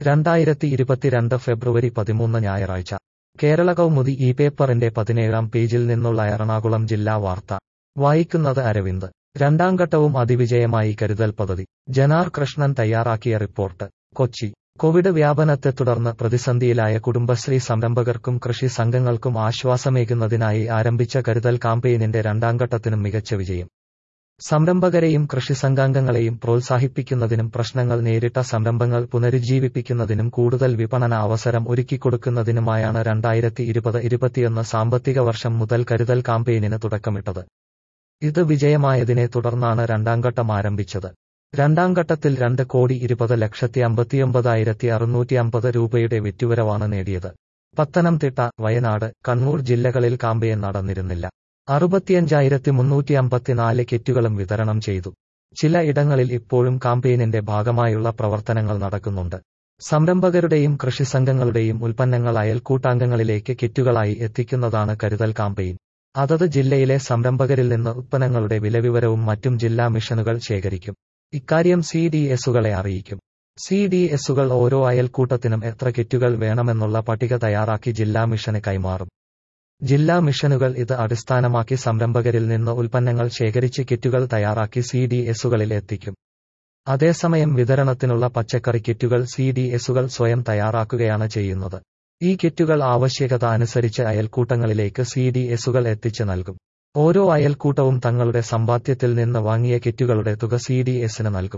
രണ്ടായിരത്തി ഇരുപത്തിരണ്ട് ഫെബ്രുവരി പതിമൂന്ന് ഞായറാഴ്ച കേരള കൗമുദി ഈ പേപ്പറിന്റെ പതിനേഴാം പേജിൽ നിന്നുള്ള എറണാകുളം ജില്ലാ വാർത്ത വായിക്കുന്നത് അരവിന്ദ് രണ്ടാം ഘട്ടവും അതിവിജയമായി കരുതൽ പദ്ധതി ജനാർ കൃഷ്ണൻ തയ്യാറാക്കിയ റിപ്പോർട്ട് കൊച്ചി കോവിഡ് വ്യാപനത്തെ തുടർന്ന് പ്രതിസന്ധിയിലായ കുടുംബശ്രീ സംരംഭകർക്കും കൃഷി സംഘങ്ങൾക്കും ആശ്വാസമേകുന്നതിനായി ആരംഭിച്ച കരുതൽ കാമ്പയിനിന്റെ രണ്ടാം ഘട്ടത്തിനും മികച്ച വിജയം സംരംഭകരെയും കൃഷി സംഘാംഗങ്ങളെയും പ്രോത്സാഹിപ്പിക്കുന്നതിനും പ്രശ്നങ്ങൾ നേരിട്ട സംരംഭങ്ങൾ പുനരുജ്ജീവിപ്പിക്കുന്നതിനും കൂടുതൽ വിപണന അവസരം ഒരുക്കിക്കൊടുക്കുന്നതിനുമായാണ് രണ്ടായിരത്തി ഇരുപത് ഇരുപത്തിയൊന്ന് സാമ്പത്തിക വർഷം മുതൽ കരുതൽ കാമ്പയിനിന് തുടക്കമിട്ടത് ഇത് വിജയമായതിനെ തുടർന്നാണ് രണ്ടാം ഘട്ടം ആരംഭിച്ചത് രണ്ടാം ഘട്ടത്തിൽ രണ്ട് കോടി ഇരുപത് ലക്ഷത്തി അമ്പത്തിയൊമ്പതായിരത്തി അറുന്നൂറ്റി അമ്പത് രൂപയുടെ വിറ്റുവരവാണ് നേടിയത് പത്തനംതിട്ട വയനാട് കണ്ണൂർ ജില്ലകളിൽ കാമ്പയിൻ നടന്നിരുന്നില്ല അറുപത്തിയഞ്ചായിരത്തി മുന്നൂറ്റി അമ്പത്തിനാല് കിറ്റുകളും വിതരണം ചെയ്തു ചില ഇടങ്ങളിൽ ഇപ്പോഴും കാമ്പയിനിന്റെ ഭാഗമായുള്ള പ്രവർത്തനങ്ങൾ നടക്കുന്നുണ്ട് സംരംഭകരുടെയും കൃഷിസംഘങ്ങളുടെയും ഉൽപ്പന്നങ്ങൾ അയൽക്കൂട്ടാംഗങ്ങളിലേക്ക് കിറ്റുകളായി എത്തിക്കുന്നതാണ് കരുതൽ കാമ്പയിൻ അതത് ജില്ലയിലെ സംരംഭകരിൽ നിന്ന് ഉൽപ്പന്നങ്ങളുടെ വിലവിവരവും മറ്റും ജില്ലാ മിഷനുകൾ ശേഖരിക്കും ഇക്കാര്യം സി ഡി എസുകളെ അറിയിക്കും സി ഡി എസുകൾ ഓരോ അയൽക്കൂട്ടത്തിനും എത്ര കിറ്റുകൾ വേണമെന്നുള്ള പട്ടിക തയ്യാറാക്കി ജില്ലാ മിഷന് കൈമാറും ജില്ലാ മിഷനുകൾ ഇത് അടിസ്ഥാനമാക്കി സംരംഭകരിൽ നിന്ന് ഉൽപ്പന്നങ്ങൾ ശേഖരിച്ച് കിറ്റുകൾ തയ്യാറാക്കി സി ഡി എസുകളിൽ എത്തിക്കും അതേസമയം വിതരണത്തിനുള്ള പച്ചക്കറി കിറ്റുകൾ സി ഡി എസുകൾ സ്വയം തയ്യാറാക്കുകയാണ് ചെയ്യുന്നത് ഈ കിറ്റുകൾ ആവശ്യകത അനുസരിച്ച് അയൽക്കൂട്ടങ്ങളിലേക്ക് സി ഡി എസുകൾ എത്തിച്ചു നൽകും ഓരോ അയൽക്കൂട്ടവും തങ്ങളുടെ സമ്പാദ്യത്തിൽ നിന്ന് വാങ്ങിയ കിറ്റുകളുടെ തുക സി ഡി എസിന് നൽകും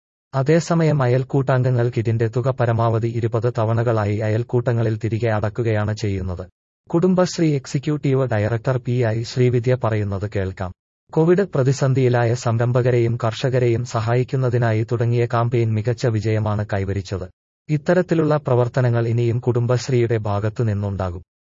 അതേസമയം അയൽക്കൂട്ടാംഗങ്ങൾ കിറ്റിന്റെ തുക പരമാവധി ഇരുപത് തവണകളായി അയൽക്കൂട്ടങ്ങളിൽ തിരികെ അടക്കുകയാണ് ചെയ്യുന്നത് Kudumbashree executive director P I Sreevidya പറയുന്നത് കേൾക്കാം കോവിഡ് പ്രതിസന്ധിയിലായ സംരംഭകരെയും കർഷകരെയും സഹായിക്കുന്നതിനായി തുടങ്ങിയ കാമ്പയിൻ മികച്ച വിജയമാണ് കൈവരിച്ചത് ഇത്തരത്തിലുള്ള പ്രവർത്തനങ്ങൾ ഇനിയും കുടുംബശ്രീയുടെ ഭാഗത്തു നിന്നുണ്ടാകും